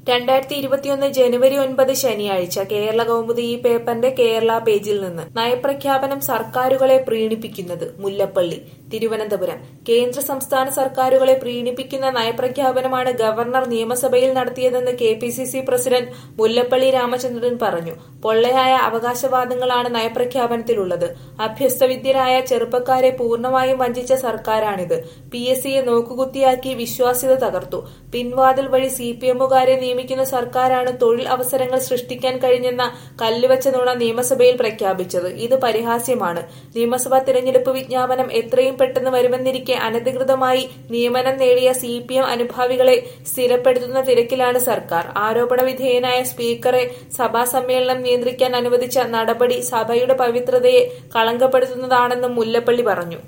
രണ്ടായിരത്തി ഇരുപത്തിയൊന്ന് ജനുവരി ഒൻപത് ശനിയാഴ്ച കേരള കൗമുദി ഈ പേപ്പറിന്റെ കേരള പേജിൽ നിന്ന് നയപ്രഖ്യാപനം സർക്കാരുകളെ പ്രീണിപ്പിക്കുന്നത് മുല്ലപ്പള്ളി തിരുവനന്തപുരം കേന്ദ്ര സംസ്ഥാന സർക്കാരുകളെ പ്രീണിപ്പിക്കുന്ന നയപ്രഖ്യാപനമാണ് ഗവർണർ നിയമസഭയിൽ നടത്തിയതെന്ന് K P C C president Mullappally Ramachandran പറഞ്ഞു പൊള്ളയായ അവകാശവാദങ്ങളാണ് നയപ്രഖ്യാപനത്തിലുള്ളത് അഭ്യസ്തവിദ്യരായ ചെറുപ്പക്കാരെ പൂർണ്ണമായും വഞ്ചിച്ച സർക്കാരാണിത് പി എസ് സിയെ നോക്കുകുത്തിയാക്കി വിശ്വാസ്യത തകർത്തു പിൻവാതിൽ വഴി സി പി എമ്മുകാരെ നിയമിക്കുന്ന സർക്കാരാണ് തൊഴിൽ അവസരങ്ങൾ സൃഷ്ടിക്കാൻ കഴിഞ്ഞെന്ന കല്ലുവച്ച നുണ നിയമസഭയിൽ പ്രഖ്യാപിച്ചത് ഇത് പരിഹാസ്യമാണ് നിയമസഭാ തിരഞ്ഞെടുപ്പ് വിജ്ഞാപനം എത്രയും പെട്ടെന്ന് വരുമെന്നിരിക്കെ അനധികൃതമായി നിയമനം നേടിയ സി പി എം അനുഭാവികളെ സ്ഥിരപ്പെടുത്തുന്ന തിരക്കിലാണ് സർക്കാർ ആരോപണ വിധേയനായ സ്പീക്കറെ സഭാ സമ്മേളനം നിയന്ത്രിക്കാൻ അനുവദിച്ച നടപടി സഭയുടെ പവിത്രതയെ കളങ്കപ്പെടുത്തുന്നതാണെന്നും മുല്ലപ്പള്ളി പറഞ്ഞു